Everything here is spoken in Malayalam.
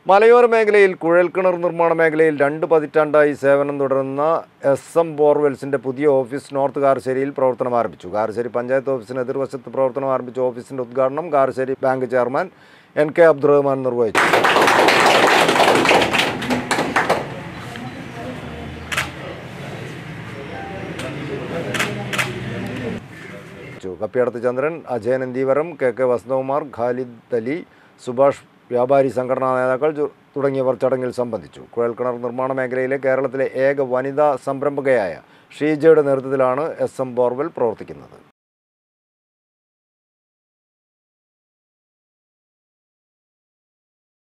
മലയോര മേഖലയിൽ കുഴൽക്കിണർ നിർമ്മാണ മേഖലയിൽ രണ്ട് പതിറ്റാണ്ടായി സേവനം തുടരുന്ന എസ് എം ബോർവെൽസിന്റെ പുതിയ ഓഫീസ് നോർത്ത് കാരശ്ശേരിയിൽ പ്രവർത്തനം ആരംഭിച്ചു കാരശ്ശേരി പഞ്ചായത്ത് ഓഫീസിന് എതിർവശത്ത് പ്രവർത്തനം ആരംഭിച്ച ഓഫീസിന്റെ ഉദ്ഘാടനം Karassery bank chairman N K Abdurahman നിർവഹിച്ചു കപ്പിയടത്ത് ചന്ദ്രൻ അജയൻ നന്ദീവരം കെ കെ വസന്തകുമാർ ഖാലിദ് അലി സുഭാഷ് വ്യാപാരി സംഘടനാ നേതാക്കൾ ചു- തുടങ്ങിയവർ ചടങ്ങിൽ സംബന്ധിച്ചു കുഴൽക്കിണർ നിർമ്മാണ മേഖലയിലെ കേരളത്തിലെ ഏക വനിതാ സംരംഭകയായ ഷീജയുടെ നേതൃത്വത്തിലാണ് എസ് എം ബോർവെൽ പ്രവർത്തിക്കുന്നത്